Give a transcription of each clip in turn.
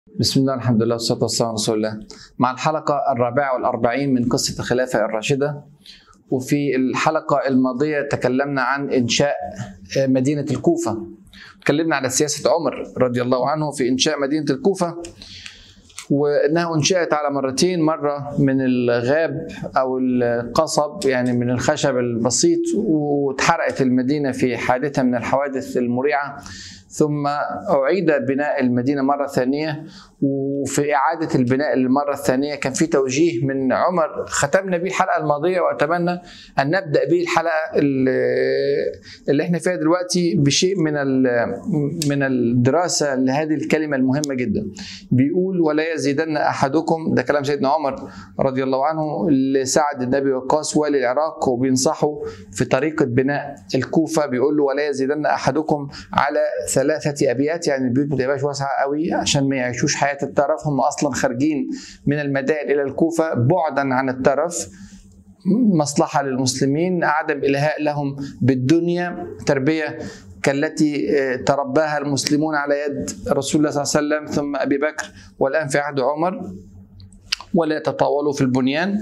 بسم الله الحمد لله والصلاة والسلام على رسول الله مع الحلقة الرابعة والأربعين من قصة الخلافة الراشدة وفي الحلقة الماضية تكلمنا عن إنشاء مدينة الكوفة تكلمنا على سياسة عمر رضي الله عنه في إنشاء مدينة الكوفة وانها انشئت على مرتين مره من الغاب او القصب يعني من الخشب البسيط واتحرقت المدينه في حادثه من الحوادث المريعه ثم أعيد بناء المدينة مرة ثانية وفي إعادة البناء للمرة الثانية كان في توجيه من عمر ختمنا به الحلقة الماضية وأتمنى أن نبدأ به الحلقة اللي احنا فيها دلوقتي بشيء من من الدراسة لهذه الكلمة المهمة جدا بيقول ولا يزيدن أحدكم ده كلام سيدنا عمر رضي الله عنه لسعد النبي وقاص والي العراق وبينصحه في طريقة بناء الكوفة بيقول له ولا يزيدن أحدكم على ثلاثة أبيات يعني البيوت ما تبقاش واسعة قوي عشان ما يعيشوش حياة الترف هم أصلا خارجين من المدائن إلى الكوفة بعدا عن الترف مصلحة للمسلمين عدم إلهاء لهم بالدنيا تربية كالتي ترباها المسلمون على يد رسول الله صلى الله عليه وسلم ثم أبي بكر والآن في عهد عمر ولا يتطاولوا في البنيان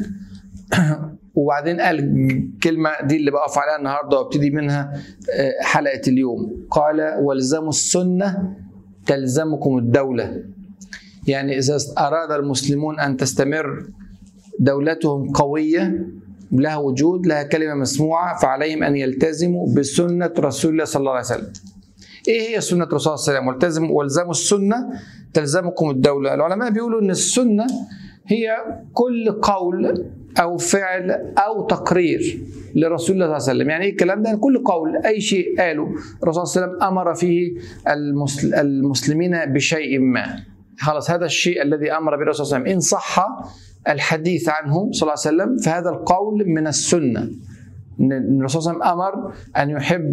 وبعدين قال كلمة دي اللي بقف عليها النهاردة وابتدي منها حلقة اليوم قال والزموا السنة تلزمكم الدولة يعني إذا أراد المسلمون أن تستمر دولتهم قوية لها وجود لها كلمة مسموعة فعليهم أن يلتزموا بسنة رسول الله صلى الله عليه وسلم ايه هي سنه الرسول صلى الله عليه وسلم والتزم والزموا السنه تلزمكم الدوله العلماء بيقولوا ان السنه هي كل قول او فعل او تقرير لرسول الله صلى الله عليه وسلم يعني ايه الكلام ده كل قول اي شيء قاله الرسول صلى الله عليه وسلم امر فيه المسلمين بشيء ما خلاص هذا الشيء الذي امر به الرسول صلى الله عليه وسلم ان صح الحديث عنه صلى الله عليه وسلم فهذا القول من السنه ان الرسول صلى الله عليه وسلم امر ان يحب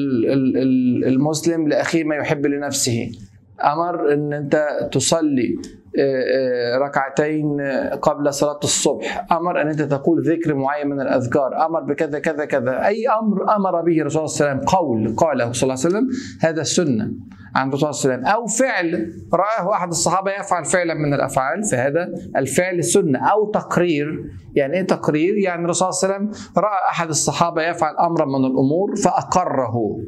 المسلم لاخيه ما يحب لنفسه امر ان انت تصلي ركعتين قبل صلاة الصبح أمر أن أنت تقول ذكر معين من الأذكار أمر بكذا كذا كذا أي أمر أمر به الرسول صلى الله عليه وسلم قول قاله صلى الله عليه وسلم هذا السنة عن الرسول صلى الله عليه وسلم أو فعل رآه أحد الصحابة يفعل فعلا من الأفعال فهذا الفعل سنة أو تقرير يعني إيه تقرير؟ يعني الرسول صلى الله عليه وسلم رأى أحد الصحابة يفعل أمرا من الأمور فأقره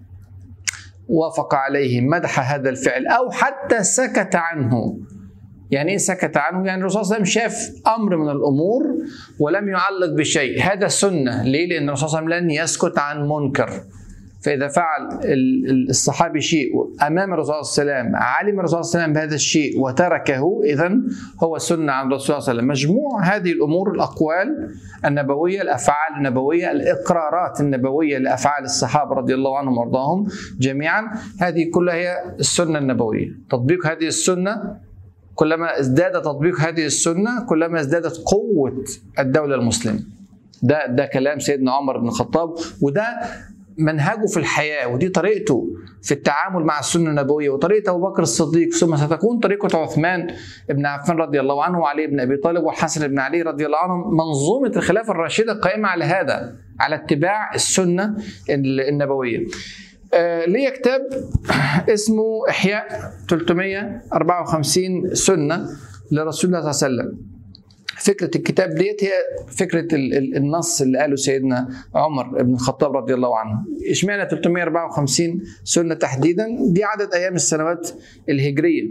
وافق عليه مدح هذا الفعل أو حتى سكت عنه يعني ايه سكت عنه؟ يعني الرسول صلى الله عليه وسلم شاف امر من الامور ولم يعلق بشيء، هذا سنه، ليه؟ لان الرسول صلى الله عليه وسلم لن يسكت عن منكر. فاذا فعل الصحابي شيء امام الرسول صلى الله عليه وسلم، علم الرسول صلى الله عليه وسلم بهذا الشيء وتركه، اذا هو سنه عن الرسول صلى الله عليه وسلم. مجموع هذه الامور الاقوال النبويه، الافعال النبويه، الاقرارات النبويه لافعال الصحابه رضي الله عنهم وارضاهم جميعا، هذه كلها هي السنه النبويه. تطبيق هذه السنه كلما ازداد تطبيق هذه السنه كلما ازدادت قوه الدوله المسلمه. ده ده كلام سيدنا عمر بن الخطاب وده منهجه في الحياه ودي طريقته في التعامل مع السنه النبويه وطريقه ابو بكر الصديق ثم ستكون طريقه عثمان بن عفان رضي الله عنه وعلي بن ابي طالب والحسن بن علي رضي الله عنهم منظومه الخلافه الراشده قائمه على هذا على اتباع السنه النبويه. آه ليه كتاب اسمه إحياء 354 سنة لرسول الله صلى الله عليه وسلم فكرة الكتاب ديت هي فكرة النص اللي قاله سيدنا عمر بن الخطاب رضي الله عنه اشمعنى 354 سنة تحديدا دي عدد أيام السنوات الهجرية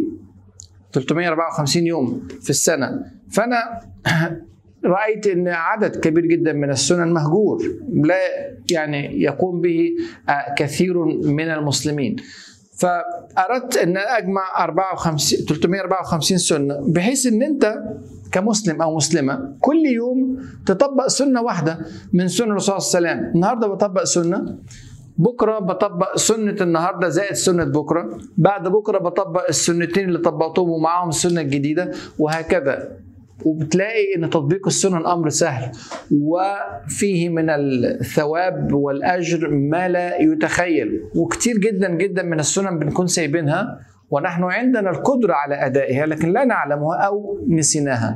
354 يوم في السنة فأنا رأيت أن عدد كبير جدا من السنن مهجور لا يعني يقوم به كثير من المسلمين فأردت أن أجمع 54 354 سنة بحيث أن أنت كمسلم أو مسلمة كل يوم تطبق سنة واحدة من سنة الرسول صلى الله عليه وسلم النهاردة بطبق سنة بكره بطبق سنه النهارده زائد سنه بكره بعد بكره بطبق السنتين اللي طبقتهم ومعاهم السنه الجديده وهكذا وبتلاقي ان تطبيق السنن امر سهل وفيه من الثواب والاجر ما لا يتخيل وكتير جدا جدا من السنن بنكون سايبينها ونحن عندنا القدره على ادائها لكن لا نعلمها او نسيناها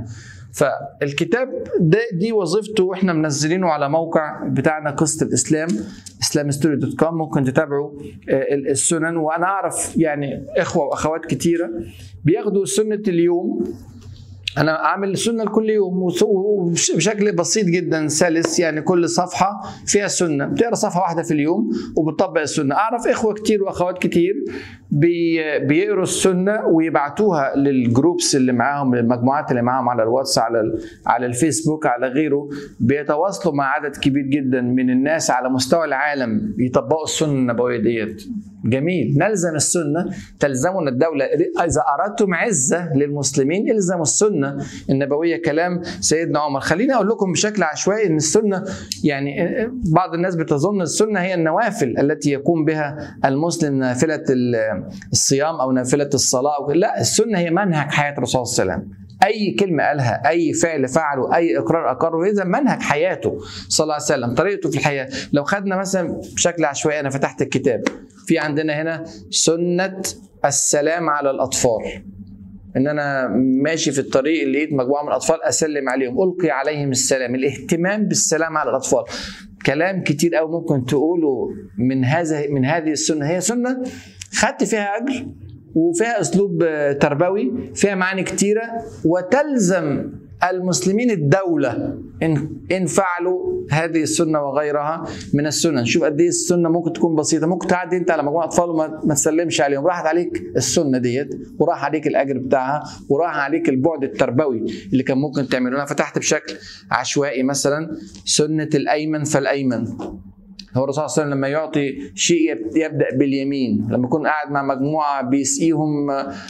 فالكتاب ده دي وظيفته واحنا منزلينه على موقع بتاعنا قصه الاسلام اسلامستوري دوت كوم ممكن تتابعوا السنن وانا اعرف يعني اخوه واخوات كتيره بياخدوا سنه اليوم انا عامل سنه لكل يوم وبشكل بسيط جدا سلس يعني كل صفحه فيها سنه بتقرا صفحه واحده في اليوم وبتطبق السنه اعرف اخوه كتير واخوات كتير بي بيقروا السنه ويبعتوها للجروبس اللي معاهم للمجموعات اللي معاهم على الواتس على على الفيسبوك على غيره بيتواصلوا مع عدد كبير جدا من الناس على مستوى العالم يطبقوا السنه النبويه ديت جميل نلزم السنة تلزمنا الدولة إذا أردتم عزة للمسلمين الزموا السنة النبوية كلام سيدنا عمر خليني أقول لكم بشكل عشوائي أن السنة يعني بعض الناس بتظن السنة هي النوافل التي يقوم بها المسلم نافلة الصيام أو نافلة الصلاة لا السنة هي منهج حياة الرسول صلى الله عليه وسلم اي كلمه قالها اي فعل فعله اي اقرار اقره اذا منهج حياته صلى الله عليه وسلم طريقته في الحياه لو خدنا مثلا بشكل عشوائي انا فتحت الكتاب في عندنا هنا سنه السلام على الاطفال ان انا ماشي في الطريق لقيت مجموعه من الاطفال اسلم عليهم القي عليهم السلام الاهتمام بالسلام على الاطفال كلام كتير قوي ممكن تقوله من هذا من هذه السنه هي سنه خدت فيها اجر وفيها اسلوب تربوي فيها معاني كتيره وتلزم المسلمين الدولة إن إن فعلوا هذه السنة وغيرها من السنن، شوف قد إيه السنة ممكن تكون بسيطة، ممكن تعدي أنت على مجموعة أطفال وما ما تسلمش عليهم، راحت عليك السنة ديت وراح عليك الأجر بتاعها وراح عليك البعد التربوي اللي كان ممكن تعمله، أنا فتحت بشكل عشوائي مثلا سنة الأيمن فالأيمن، هو الرسول صلى الله عليه وسلم لما يعطي شيء يبدا باليمين لما يكون قاعد مع مجموعه بيسقيهم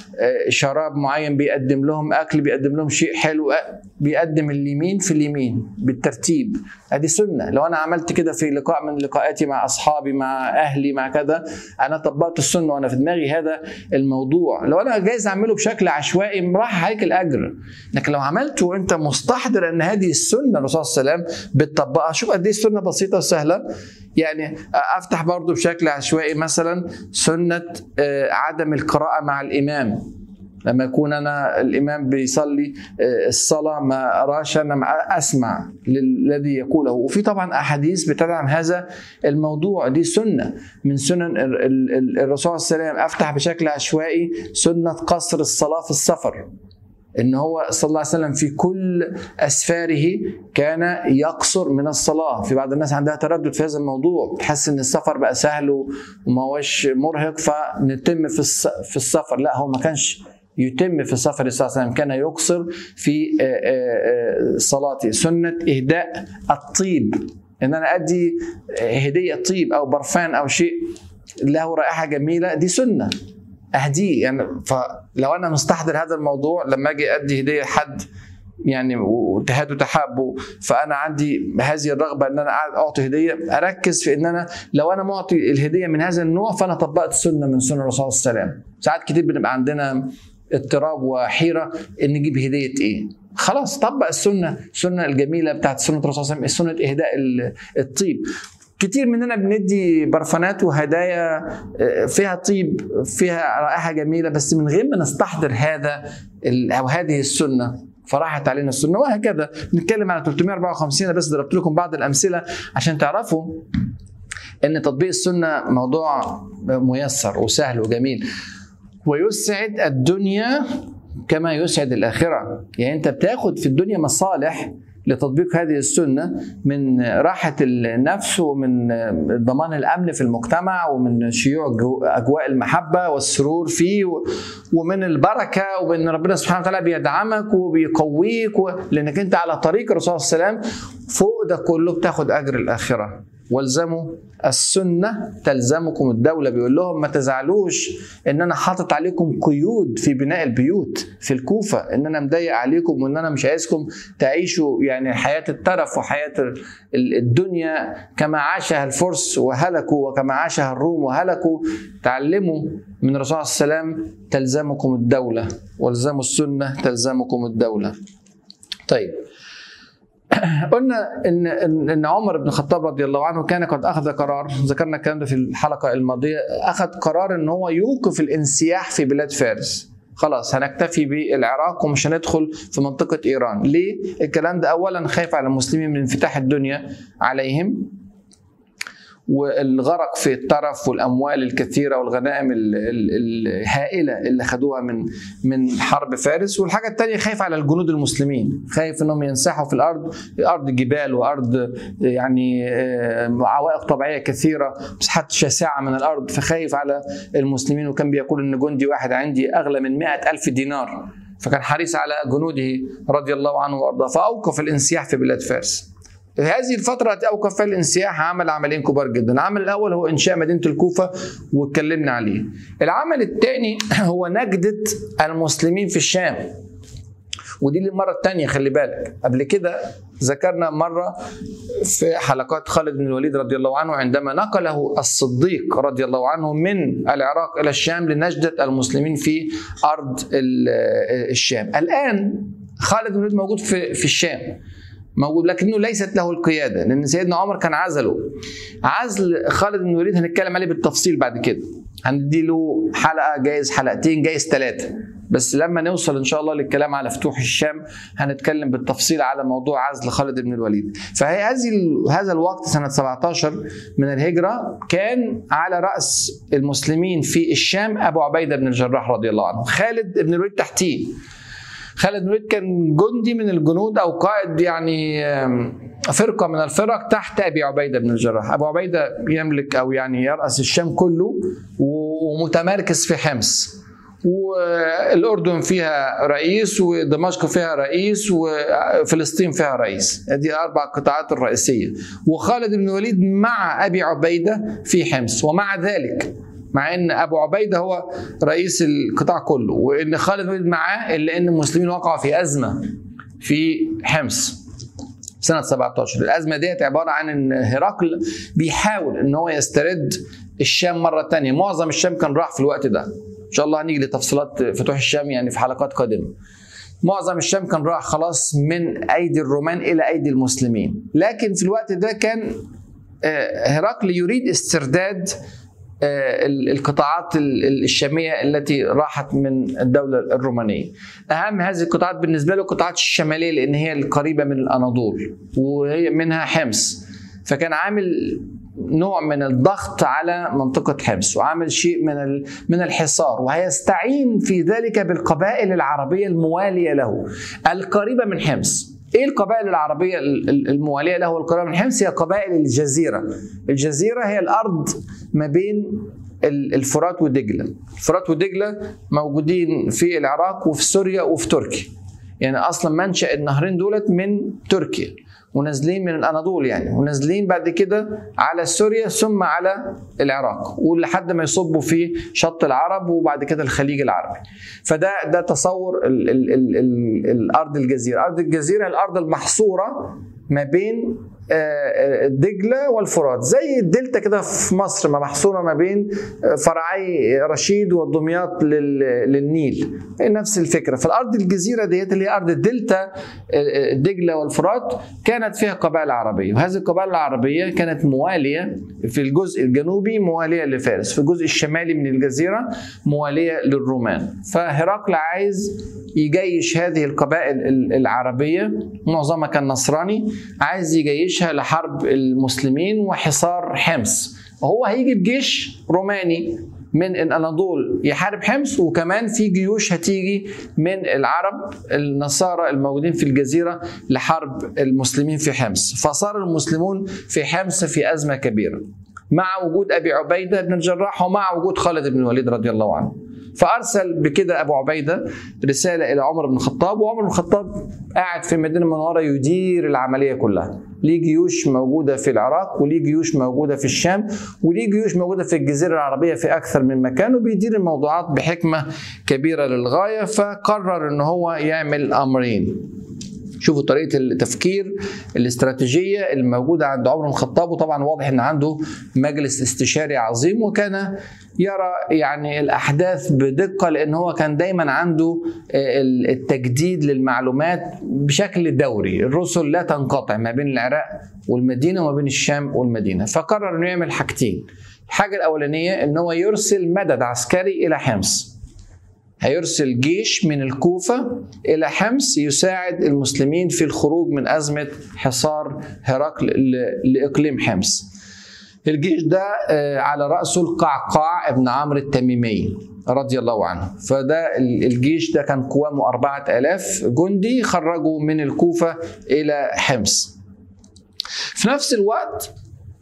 شراب معين بيقدم لهم اكل بيقدم لهم شيء حلو بيقدم اليمين في اليمين بالترتيب ادي سنه لو انا عملت كده في لقاء من لقاءاتي مع اصحابي مع اهلي مع كذا انا طبقت السنه وانا في دماغي هذا الموضوع لو انا جايز اعمله بشكل عشوائي راح عليك الاجر لكن لو عملته وانت مستحضر ان هذه السنه الرسول صلى الله عليه وسلم بتطبقها شوف قد ايه السنه بسيطه وسهله يعني افتح برضو بشكل عشوائي مثلا سنه عدم القراءه مع الامام لما يكون انا الامام بيصلي الصلاه ما اراش انا اسمع للذي يقوله وفي طبعا احاديث بتدعم هذا الموضوع دي سنه من سنن الرسول صلى الله عليه وسلم افتح بشكل عشوائي سنه قصر الصلاه في السفر ان هو صلى الله عليه وسلم في كل اسفاره كان يقصر من الصلاه في بعض الناس عندها تردد في هذا الموضوع تحس ان السفر بقى سهل وما هوش مرهق فنتم في في السفر لا هو ما كانش يتم في السفر صلى الله عليه وسلم كان يقصر في صلاته سنه اهداء الطيب ان انا ادي هديه طيب او برفان او شيء له رائحه جميله دي سنه اهديه يعني فلو انا مستحضر هذا الموضوع لما اجي ادي هديه لحد يعني وتهاد وتحابه فانا عندي هذه الرغبه ان انا قاعد اعطي هديه اركز في ان انا لو انا معطي الهديه من هذا النوع فانا طبقت سنه من سنن الرسول صلى الله عليه وسلم ساعات كتير بنبقى عندنا اضطراب وحيره ان نجيب هديه ايه خلاص طبق السنه السنه الجميله بتاعت سنه الرسول صلى الله عليه وسلم سنه اهداء الطيب كتير مننا بندي برفانات وهدايا فيها طيب فيها رائحه جميله بس من غير ما نستحضر هذا او هذه السنه فراحت علينا السنه وهكذا نتكلم على 354 بس ضربت لكم بعض الامثله عشان تعرفوا ان تطبيق السنه موضوع ميسر وسهل وجميل ويسعد الدنيا كما يسعد الاخره يعني انت بتاخد في الدنيا مصالح لتطبيق هذه السنة من راحة النفس ومن ضمان الأمن في المجتمع ومن شيوع أجواء المحبة والسرور فيه ومن البركة وبأن ربنا سبحانه وتعالى بيدعمك وبيقويك لأنك أنت على طريق الرسول صلى الله عليه وسلم فوق ده كله بتاخد أجر الآخرة والزموا السنة تلزمكم الدولة بيقول لهم ما تزعلوش ان انا حاطط عليكم قيود في بناء البيوت في الكوفة ان انا مضايق عليكم وان انا مش عايزكم تعيشوا يعني حياة الترف وحياة الدنيا كما عاشها الفرس وهلكوا وكما عاشها الروم وهلكوا تعلموا من الرسول صلى الله عليه وسلم تلزمكم الدولة والزموا السنة تلزمكم الدولة طيب قلنا ان ان عمر بن الخطاب رضي الله عنه كان قد اخذ قرار ذكرنا الكلام ده في الحلقه الماضيه اخذ قرار ان هو يوقف الانسياح في بلاد فارس خلاص هنكتفي بالعراق ومش هندخل في منطقه ايران ليه الكلام ده اولا خايف على المسلمين من انفتاح الدنيا عليهم والغرق في الترف والاموال الكثيره والغنائم ال- ال- الهائله اللي خدوها من من حرب فارس والحاجه الثانيه خايف على الجنود المسلمين خايف انهم ينسحوا في الارض ارض جبال وارض يعني آه، عوائق طبيعيه كثيره مساحات شاسعه من الارض فخايف على المسلمين وكان بيقول ان جندي واحد عندي اغلى من مئة ألف دينار فكان حريص على جنوده رضي الله عنه وارضاه فاوقف الانسياح في بلاد فارس هذه الفترة التي أوقف فيها الانسياح عمل عملين كبار جدا، العمل الأول هو إنشاء مدينة الكوفة واتكلمنا عليه. العمل الثاني هو نجدة المسلمين في الشام. ودي المرة الثانية خلي بالك، قبل كده ذكرنا مرة في حلقات خالد بن الوليد رضي الله عنه عندما نقله الصديق رضي الله عنه من العراق إلى الشام لنجدة المسلمين في أرض ال- الشام. الآن خالد بن الوليد موجود في في الشام. موجود لكنه ليست له القياده لان سيدنا عمر كان عزله عزل خالد بن الوليد هنتكلم عليه بالتفصيل بعد كده هندي له حلقه جايز حلقتين جايز ثلاثه بس لما نوصل ان شاء الله للكلام على فتوح الشام هنتكلم بالتفصيل على موضوع عزل خالد بن الوليد فهي هذه هذا الوقت سنه 17 من الهجره كان على راس المسلمين في الشام ابو عبيده بن الجراح رضي الله عنه خالد بن الوليد تحتيه خالد بن الوليد كان جندي من الجنود او قائد يعني آم، فرقه من الفرق تحت ابي عبيده بن الجراح، ابو عبيده يملك او يعني يراس الشام كله و- ومتمركز في حمص. والاردن فيها رئيس ودمشق فيها رئيس وفلسطين فيها رئيس هذه اربع قطاعات الرئيسيه وخالد بن الوليد مع ابي عبيده في حمص ومع ذلك مع ان ابو عبيده هو رئيس القطاع كله وان خالد بن الوليد معاه الا ان المسلمين وقعوا في ازمه في حمص سنه 17 الازمه ديت عباره عن ان هرقل بيحاول ان هو يسترد الشام مره تانية معظم الشام كان راح في الوقت ده ان شاء الله هنيجي لتفصيلات فتوح الشام يعني في حلقات قادمه معظم الشام كان راح خلاص من ايدي الرومان الى ايدي المسلمين لكن في الوقت ده كان آه، هرقل يريد استرداد آه، ال- القطاعات ال- ال- الشامية التي راحت من الدولة الرومانية أهم هذه القطاعات بالنسبة له القطاعات الشمالية لأن هي القريبة من الأناضول وهي منها حمص فكان عامل نوع من الضغط على منطقة حمص وعامل شيء من ال- من الحصار وهيستعين في ذلك بالقبائل العربية الموالية له القريبة من حمص ايه القبائل العربيه ال- ال- المواليه له والقريبه من حمص هي قبائل الجزيره الجزيره هي الارض ما بين ال- الفرات ودجله الفرات ودجله موجودين في العراق وفي سوريا وفي تركيا يعني اصلا منشا النهرين دولت من تركيا ونازلين من الاناضول يعني ونازلين بعد كده على سوريا ثم على العراق ولحد ما يصبوا في شط العرب وبعد كده الخليج العربي فده ده تصور ال ال ال ال الارض الجزيره ارض الجزيره الارض المحصوره ما بين آه، آه، دجله والفرات زي الدلتا كده في مصر ما محصوره ما بين آه، فرعي رشيد والدمياط لل- للنيل هي نفس الفكره فالارض الجزيره ديت اللي هي ارض الدلتا آه، آه، دجله والفرات كانت فيها قبائل عربيه وهذه القبائل العربيه كانت مواليه في الجزء الجنوبي مواليه لفارس في الجزء الشمالي من الجزيره مواليه للرومان فهرقل عايز يجيش هذه القبائل ال- العربيه معظمها كان نصراني عايز يجيشها لحرب المسلمين وحصار حمص وهو هيجي بجيش روماني من الاناضول يحارب حمص وكمان في جيوش هتيجي من العرب النصارى الموجودين في الجزيره لحرب المسلمين في حمص فصار المسلمون في حمص في ازمه كبيره مع وجود ابي عبيده بن الجراح ومع وجود خالد بن الوليد رضي الله عنه فارسل بكده ابو عبيده رساله الى عمر بن الخطاب وعمر بن الخطاب قاعد في المدينه المنوره يدير العمليه كلها ليه جيوش موجوده في العراق وليه جيوش موجوده في الشام وليه جيوش موجوده في الجزيره العربيه في اكثر من مكان وبيدير الموضوعات بحكمه كبيره للغايه فقرر ان هو يعمل امرين شوفوا طريقه التفكير الاستراتيجيه الموجوده عند عمر بن الخطاب وطبعا واضح ان عنده مجلس استشاري عظيم وكان يرى يعني الاحداث بدقه لان هو كان دايما عنده التجديد للمعلومات بشكل دوري الرسل لا تنقطع ما بين العراق والمدينه وما بين الشام والمدينه فقرر انه يعمل حاجتين الحاجه الاولانيه ان هو يرسل مدد عسكري الى حمص هيرسل جيش من الكوفة إلى حمص يساعد المسلمين في الخروج من أزمة حصار هرقل ل- لإقليم حمص الجيش ده آه، على رأسه القعقاع ابن عمرو التميمي رضي الله عنه فده ال- الجيش ده كان قوامه أربعة آلاف جندي خرجوا من الكوفة إلى حمص في نفس الوقت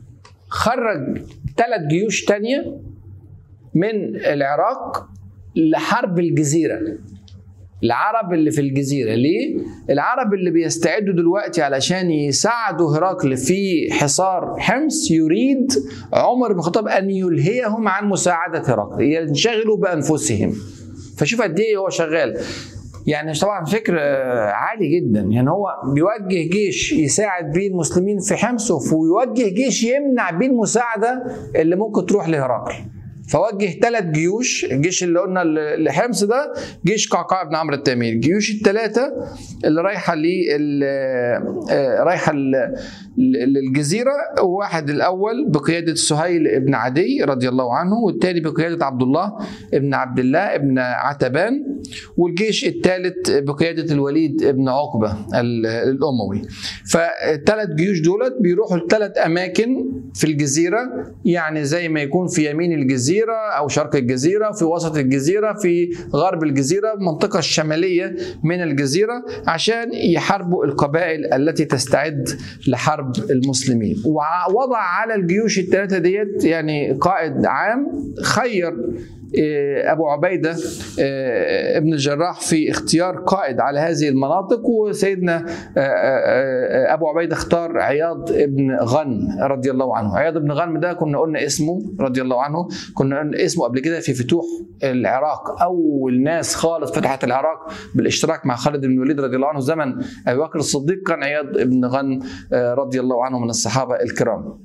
خرج ثلاث جيوش تانية من العراق لحرب الجزيرة العرب اللي في الجزيرة ليه؟ العرب اللي بيستعدوا دلوقتي علشان يساعدوا هرقل في حصار حمص يريد عمر بن الخطاب أن يلهيهم عن مساعدة هرقل ينشغلوا بأنفسهم فشوف قد إيه هو شغال يعني طبعا فكر آه، عالي جدا يعني هو بيوجه جيش يساعد بيه المسلمين في حمص ويوجه جيش يمنع بيه المساعدة اللي ممكن تروح لهرقل فوجه ثلاث جيوش الجيش اللي قلنا اللي حمص ده جيش قعقاع بن عمرو التيمي الجيوش الثلاثه اللي رايحه لل آه، رايحه ل- ل- للجزيره واحد الاول بقياده سهيل بن عدي رضي الله عنه والثاني بقياده عبد الله بن عبد الله بن عتبان والجيش الثالث بقياده الوليد بن عقبه ال- الاموي فالثلاث جيوش دولت بيروحوا لثلاث اماكن في الجزيره يعني زي ما يكون في يمين الجزيره او شرق الجزيره في وسط الجزيره في غرب الجزيره المنطقه الشماليه من الجزيره عشان يحاربوا القبائل التي تستعد لحرب المسلمين ووضع على الجيوش الثلاثه ديت يعني قائد عام خير آه، ابو عبيده آه، ابن الجراح في اختيار قائد على هذه المناطق وسيدنا آه، آه، آه، ابو عبيده اختار عياض ابن غنم رضي الله عنه عياض ابن غنم ده كنا قلنا اسمه رضي الله عنه كنا قلنا اسمه قبل كده في فتوح العراق اول ناس خالص فتحت العراق بالاشتراك مع خالد بن الوليد رضي الله عنه زمن ابي بكر الصديق كان عياض ابن غنم آه، رضي الله عنه من الصحابه الكرام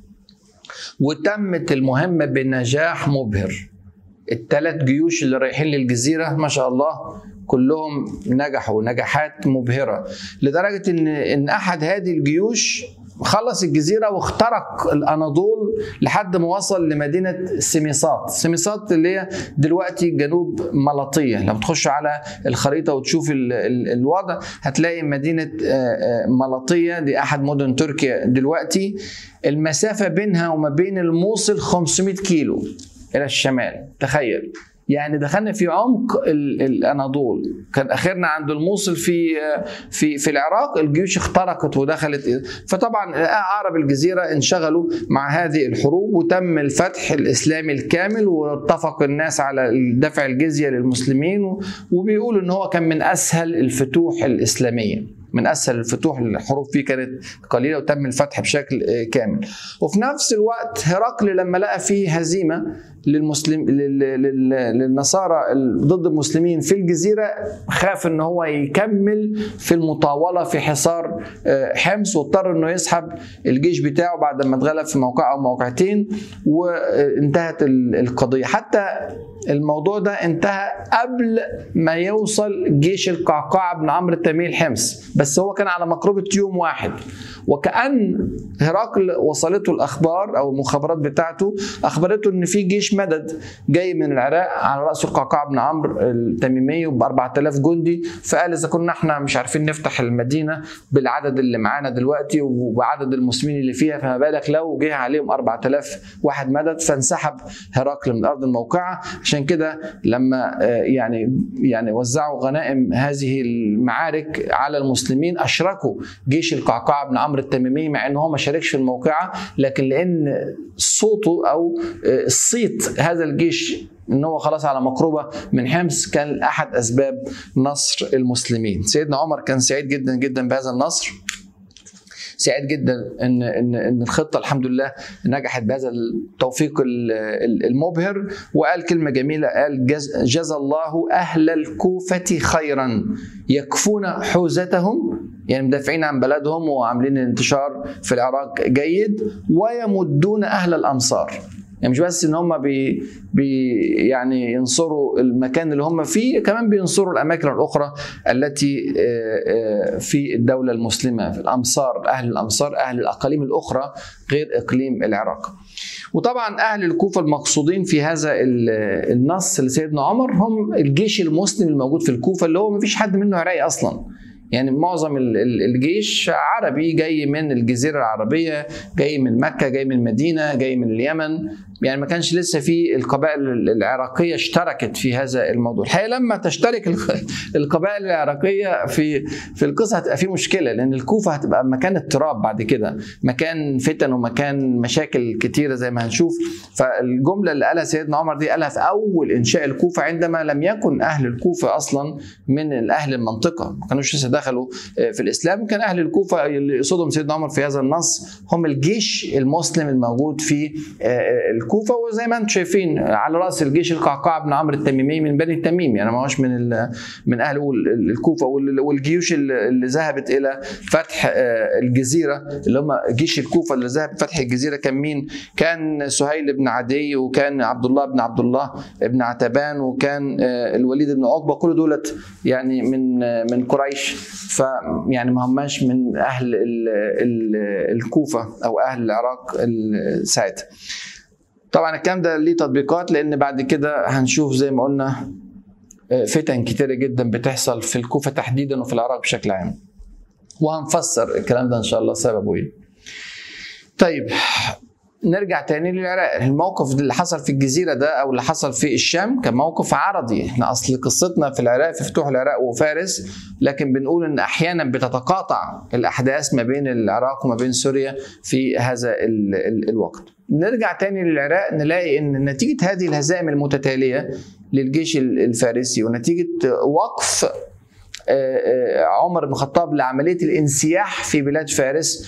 وتمت المهمه بنجاح مبهر الثلاث جيوش اللي رايحين للجزيره ما شاء الله كلهم نجحوا نجاحات مبهره لدرجه ان ان احد هذه الجيوش خلص الجزيره واخترق الاناضول لحد ما وصل لمدينه سميسات سميسات اللي هي دلوقتي جنوب ملطيه لما تخش على الخريطه وتشوف ال ال الوضع هتلاقي مدينه آه، آه، ملطيه دي احد مدن تركيا دلوقتي المسافه بينها وما بين الموصل 500 كيلو الى الشمال تخيل يعني دخلنا في عمق ال- الاناضول كان اخرنا عند الموصل في في في العراق الجيوش اخترقت ودخلت فطبعا عرب الجزيره انشغلوا مع هذه الحروب وتم الفتح الاسلامي الكامل واتفق الناس على دفع الجزيه للمسلمين وبيقولوا ان هو كان من اسهل الفتوح الاسلاميه من اسهل الفتوح الحروب فيه كانت قليله وتم الفتح بشكل آه، كامل وفي نفس الوقت هرقل لما لقى فيه هزيمه للمسلم لل- لل- للنصارى ال- ضد المسلمين في الجزيره خاف ان هو يكمل في المطاوله في حصار آه، حمص واضطر انه يسحب الجيش بتاعه بعد ما اتغلب في موقع او موقعتين وانتهت ال- القضيه حتى الموضوع ده انتهى قبل ما يوصل جيش القعقاع بن عمرو التميمي الحمص بس هو كان على مقربة يوم واحد وكأن هرقل وصلته الأخبار أو المخابرات بتاعته أخبرته إن في جيش مدد جاي من العراق على رأس القعقاع بن عمرو التميمي ب 4000 جندي فقال إذا كنا احنا مش عارفين نفتح المدينة بالعدد اللي معانا دلوقتي وبعدد المسلمين اللي فيها فما بالك لو جه عليهم 4000 واحد مدد فانسحب هرقل من أرض الموقعة عشان كده لما آه، يعني يعني وزعوا غنائم هذه المعارك على المسلمين اشركوا جيش القعقاع بن عمرو التميمي مع ان هو ما شاركش في الموقعه لكن لان صوته او آه، صيت هذا الجيش ان هو خلاص على مقربه من حمص كان احد اسباب نصر المسلمين سيدنا عمر كان سعيد جدا جدا بهذا النصر سعيد جدا ان ان ان الخطه الحمد لله نجحت بهذا التوفيق ال- ال- المبهر وقال كلمه جميله قال جز, جزى الله اهل الكوفه خيرا يكفون حوزتهم يعني مدافعين عن بلدهم وعاملين انتشار في العراق جيد ويمدون اهل الامصار يعني مش بس ان هم بي بي يعني ينصروا المكان اللي هم فيه كمان بينصروا الاماكن الاخرى التي آه، آه، في الدوله المسلمه في الامصار اهل الامصار اهل الاقاليم الاخرى غير اقليم العراق وطبعا اهل الكوفه المقصودين في هذا النص لسيدنا عمر هم الجيش المسلم الموجود في الكوفه اللي هو ما فيش حد منه عراقي اصلا يعني معظم الجيش عربي جاي من الجزيره العربيه جاي من مكه جاي من المدينه جاي من اليمن يعني ما كانش لسه في القبائل العراقيه اشتركت في هذا الموضوع الحقيقه لما تشترك القبائل العراقيه في في القصه هتبقى في مشكله لان الكوفه هتبقى مكان اضطراب بعد كده مكان فتن ومكان مشاكل كتيره زي ما هنشوف فالجمله اللي قالها سيدنا عمر دي قالها في اول انشاء الكوفه عندما لم يكن اهل الكوفه اصلا من اهل المنطقه ما كانوش لسه دخلوا في الاسلام كان اهل الكوفه اللي يقصدهم سيدنا عمر في هذا النص هم الجيش المسلم الموجود في الكوفه وزي ما انتم شايفين على راس الجيش القعقاع بن عمرو التميمي من بني التميم يعني ما هوش من من اهل الكوفه والجيوش اللي ذهبت الى فتح الجزيره اللي هم جيش الكوفه اللي ذهب فتح الجزيره كان مين؟ كان سهيل بن عدي وكان عبد الله بن عبد الله بن عتبان وكان الوليد بن عقبه كل دولت يعني من من قريش فيعني ما هماش من اهل الكوفه او اهل العراق ساعتها. طبعا الكلام ده ليه تطبيقات لان بعد كده هنشوف زي ما قلنا فتن كتيرة جدا بتحصل في الكوفة تحديدا وفي العراق بشكل عام وهنفسر الكلام ده ان شاء الله سببه ايه طيب نرجع تاني للعراق الموقف اللي حصل في الجزيرة ده أو اللي حصل في الشام كان موقف عرضي احنا أصل قصتنا في العراق في فتوح العراق وفارس لكن بنقول إن أحيانا بتتقاطع الأحداث ما بين العراق وما بين سوريا في هذا ال ال الوقت نرجع تاني للعراق نلاقي ان نتيجه هذه الهزائم المتتاليه للجيش الفارسي ونتيجه وقف عمر بن الخطاب لعمليه الانسياح في بلاد فارس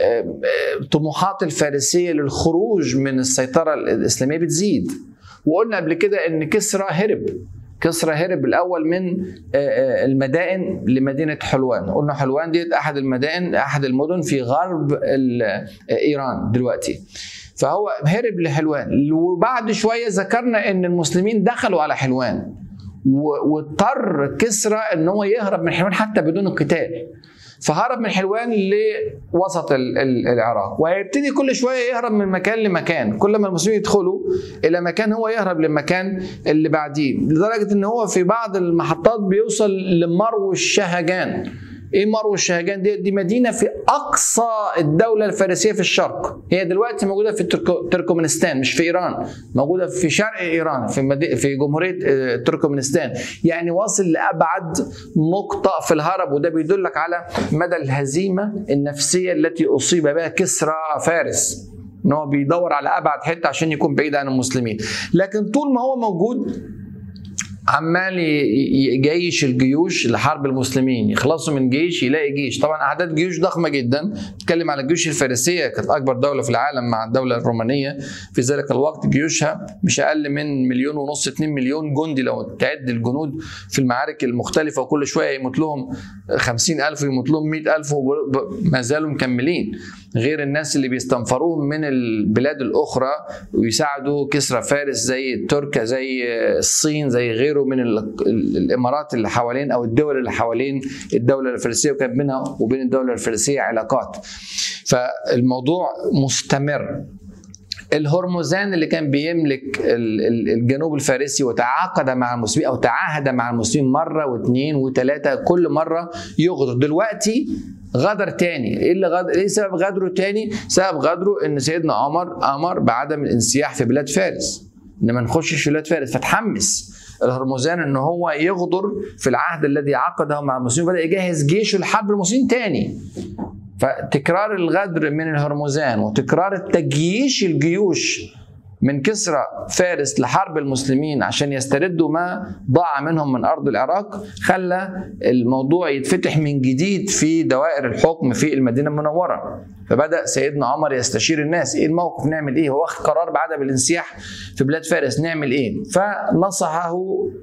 طموحات الفارسيه للخروج من السيطره الاسلاميه بتزيد وقلنا قبل كده ان كسرى هرب كسرى هرب الاول من المدائن لمدينه حلوان قلنا حلوان دي احد المدائن احد المدن في غرب ايران دلوقتي فهو هرب لحلوان وبعد شويه ذكرنا ان المسلمين دخلوا على حلوان واضطر كسرى ان هو يهرب من حلوان حتى بدون القتال فهرب من حلوان لوسط العراق وهيبتدي كل شويه يهرب من مكان لمكان كل ما المسلمين يدخلوا الى مكان هو يهرب للمكان اللي بعديه لدرجه ان هو في بعض المحطات بيوصل لمرو الشهجان ايه مرو الشهجان دي دي مدينه في اقصى الدوله الفارسيه في الشرق هي دلوقتي موجوده في تركمانستان مش في ايران موجوده في شرق ايران في مدي... في جمهوريه تركمانستان يعني واصل لابعد نقطه في الهرب وده بيدلك على مدى الهزيمه النفسيه التي اصيب بها كسرى فارس ان هو بيدور على ابعد حته عشان يكون بعيد عن المسلمين لكن طول ما هو موجود عمال يجيش الجيوش لحرب المسلمين يخلصوا من جيش يلاقي جيش طبعا اعداد جيوش ضخمه جدا نتكلم على الجيوش الفارسيه كانت اكبر دوله في العالم مع الدوله الرومانيه في ذلك الوقت جيوشها مش اقل من مليون ونص 2 مليون جندي لو تعد الجنود في المعارك المختلفه وكل شويه يموت لهم 50000 ويموت لهم 100000 وما زالوا مكملين غير الناس اللي بيستنفروهم من البلاد الاخرى ويساعدوا كسرى فارس زي تركيا زي الصين زي غيره من الامارات اللي حوالين او الدول اللي حوالين الدوله الفارسيه وكان بينها وبين الدوله الفارسيه علاقات فالموضوع مستمر الهرمزان اللي كان بيملك الجنوب الفارسي وتعاقد مع المسلمين او تعاهد مع المسلمين مره واثنين وثلاثه كل مره يغدر دلوقتي غدر تاني ايه اللي غدر ايه سبب غدره تاني سبب غدره ان سيدنا عمر امر بعدم الانسياح في بلاد فارس ان ما نخشش في بلاد فارس فتحمس الهرمزان ان هو يغدر في العهد الذي عقده مع المسلمين بدا يجهز جيشه لحرب المسلمين تاني فتكرار الغدر من الهرمزان وتكرار التجييش الجيوش من كسرى فارس لحرب المسلمين عشان يستردوا ما ضاع منهم من ارض العراق خلى الموضوع يتفتح من جديد في دوائر الحكم في المدينه المنوره فبدا سيدنا عمر يستشير الناس ايه الموقف نعمل ايه هو واخد قرار بعدم الانسياح في بلاد فارس نعمل ايه فنصحه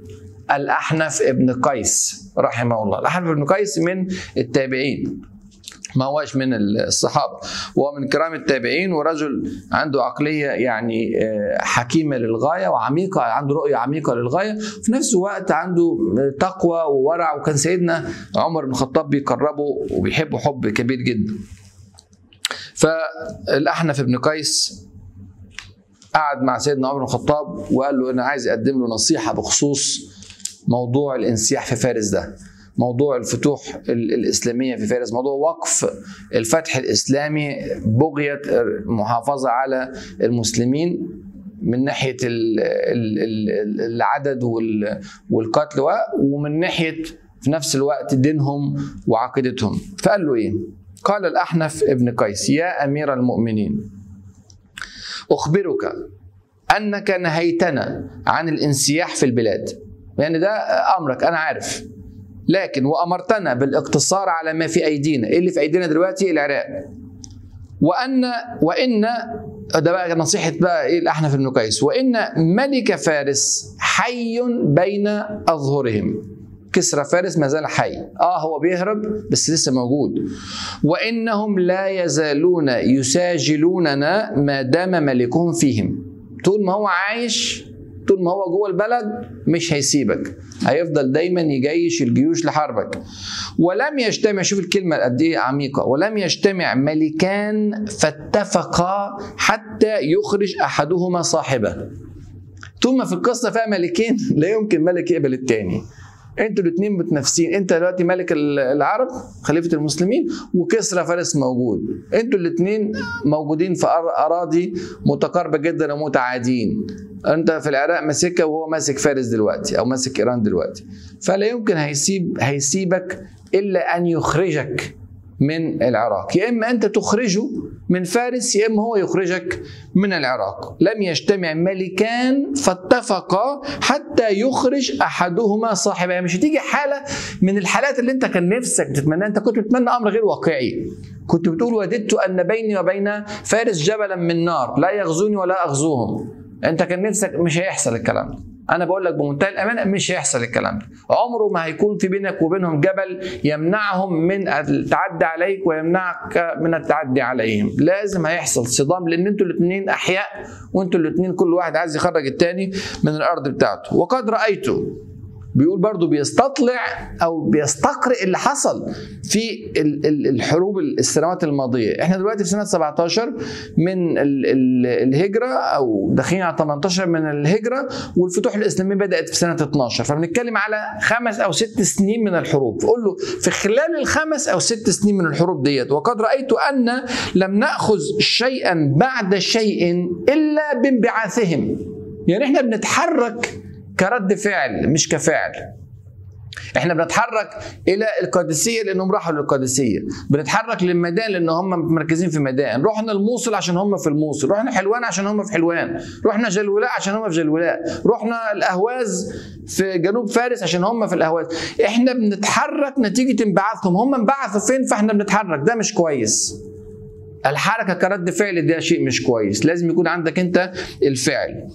الاحنف ابن قيس رحمه الله الاحنف ابن قيس من التابعين ما هوش من الصحابة وهو من كرام التابعين ورجل عنده عقلية يعني حكيمة للغاية وعميقة عنده رؤية عميقة للغاية في نفس الوقت عنده تقوى وورع وكان سيدنا عمر بن الخطاب بيقربه وبيحبه حب كبير جدا فالأحنف بن قيس قعد مع سيدنا عمر بن الخطاب وقال له انا عايز اقدم له نصيحه بخصوص موضوع الانسياح في فارس ده موضوع الفتوح الإسلامية في فارس موضوع وقف الفتح الإسلامي بغية المحافظة على المسلمين من ناحية العدد والقتل ومن ناحية في نفس الوقت دينهم وعقيدتهم فقال له إيه قال الأحنف ابن قيس يا أمير المؤمنين أخبرك أنك نهيتنا عن الانسياح في البلاد يعني ده أمرك أنا عارف لكن وأمرتنا بالاقتصار على ما في أيدينا إيه اللي في أيدينا دلوقتي العراق وأن وإن ده بقى نصيحة بقى إيه الأحنف بن قيس وإن ملك فارس حي بين أظهرهم كسرى فارس ما زال حي اه هو بيهرب بس لسه موجود وانهم لا يزالون يساجلوننا ما دام ملكهم فيهم طول ما هو عايش طول ما هو جوه البلد مش هيسيبك هيفضل دايما يجيش الجيوش لحربك ولم يجتمع شوف الكلمة قد ايه عميقة ولم يجتمع ملكان فاتفقا حتى يخرج أحدهما صاحبه طول ما في القصة فيها ملكين لا يمكن ملك يقبل التاني انتوا الاثنين متنافسين انت دلوقتي ملك العرب خليفه المسلمين وكسرى فارس موجود انتوا الاثنين موجودين في اراضي متقاربه جدا ومتعادين انت في العراق ماسكها وهو ماسك فارس دلوقتي او ماسك ايران دلوقتي فلا يمكن هيسيب هيسيبك الا ان يخرجك من العراق يا اما انت تخرجه من فارس يا اما هو يخرجك من العراق لم يجتمع ملكان فاتفقا حتى يخرج احدهما صاحبه يعني مش هتيجي حاله من الحالات اللي انت كان نفسك تتمناها انت كنت بتتمنى امر غير واقعي كنت بتقول وددت ان بيني وبين فارس جبلا من نار لا يغزوني ولا اغزوهم انت كان نفسك مش هيحصل الكلام ده انا بقول لك بمنتهى الامانه مش هيحصل الكلام ده عمره ما هيكون في بينك وبينهم جبل يمنعهم من التعدي عليك ويمنعك من التعدي عليهم لازم هيحصل صدام لان انتوا الاثنين احياء وانتوا الاثنين كل واحد عايز يخرج الثاني من الارض بتاعته وقد رايته بيقول برضو بيستطلع او بيستقرئ اللي حصل في الحروب السنوات الماضيه احنا دلوقتي في سنه 17 من الهجره او داخلين على 18 من الهجره والفتوح الاسلاميه بدات في سنه 12 فبنتكلم على خمس او ست سنين من الحروب فقول له في خلال الخمس او ست سنين من الحروب ديت وقد رايت ان لم ناخذ شيئا بعد شيء الا بانبعاثهم يعني احنا بنتحرك كرد فعل مش كفعل احنا بنتحرك الى القادسيه لانهم راحوا للقادسيه بنتحرك للميدان لان هم مركزين في ميدان رحنا الموصل عشان هم في الموصل رحنا حلوان عشان هم في حلوان رحنا جلولاء عشان هم في جلولاء رحنا الاهواز في جنوب فارس عشان هم في الاهواز احنا بنتحرك نتيجه انبعاثهم هم انبعثوا فين فاحنا بنتحرك ده مش كويس الحركه كرد فعل ده شيء مش كويس لازم يكون عندك انت الفعل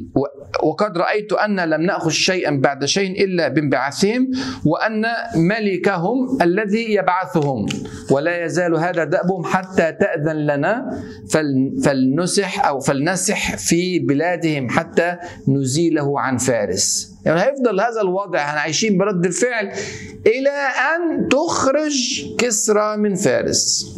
وقد رأيت أن لم نأخذ شيئا بعد شيء إلا بانبعاثهم وأن ملكهم الذي يبعثهم ولا يزال هذا دأبهم حتى تأذن لنا فلنسح أو فلنسح في بلادهم حتى نزيله عن فارس يعني هيفضل هذا الوضع احنا عايشين برد الفعل إلى أن تخرج كسرى من فارس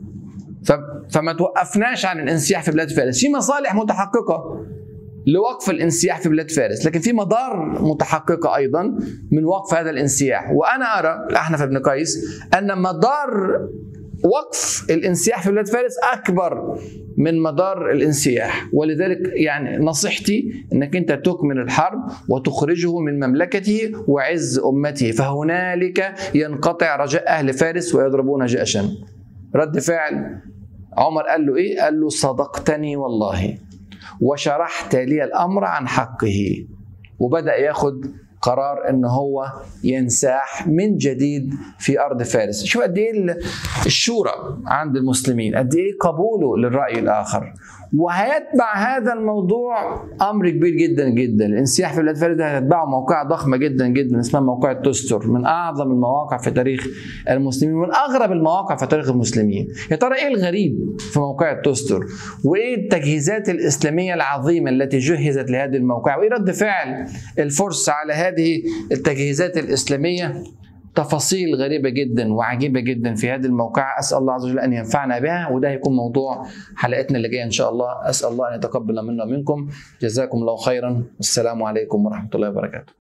فما توقفناش عن الانسياح في بلاد فارس في مصالح متحققة لوقف الانسياح في بلاد فارس لكن في مضار متحققة أيضا من وقف هذا الانسياح وأنا أرى الأحنف بن قيس أن مضار وقف الانسياح في بلاد فارس أكبر من مدار الانسياح ولذلك يعني نصيحتي انك انت تكمل الحرب وتخرجه من مملكته وعز امته فهنالك ينقطع رجاء اهل فارس ويضربون جأشا رد فعل عمر قال له ايه قال له صدقتني والله وشرحت لي الامر عن حقه وبدا ياخد قرار ان هو ينساح من جديد في ارض فارس شوف قد ايه الشورى عند المسلمين قد ايه قبوله للراي الاخر وهيتبع هذا الموضوع امر كبير جدا جدا الانسياح في بلاد فارس هيتبعه موقع ضخمه جدا جدا اسمها موقع التستر من اعظم المواقع في تاريخ المسلمين ومن اغرب المواقع في تاريخ المسلمين يا ترى ايه الغريب في موقع التستر وايه التجهيزات الاسلاميه العظيمه التي جهزت لهذه الموقع وايه رد فعل الفرس على هذه التجهيزات الاسلاميه تفاصيل غريبه جدا وعجيبه جدا في هذه الموقعه اسال الله عز وجل ان ينفعنا بها وده هيكون موضوع حلقتنا اللي جايه ان شاء الله اسال الله ان يتقبل منا ومنكم جزاكم الله خيرا والسلام عليكم ورحمه الله وبركاته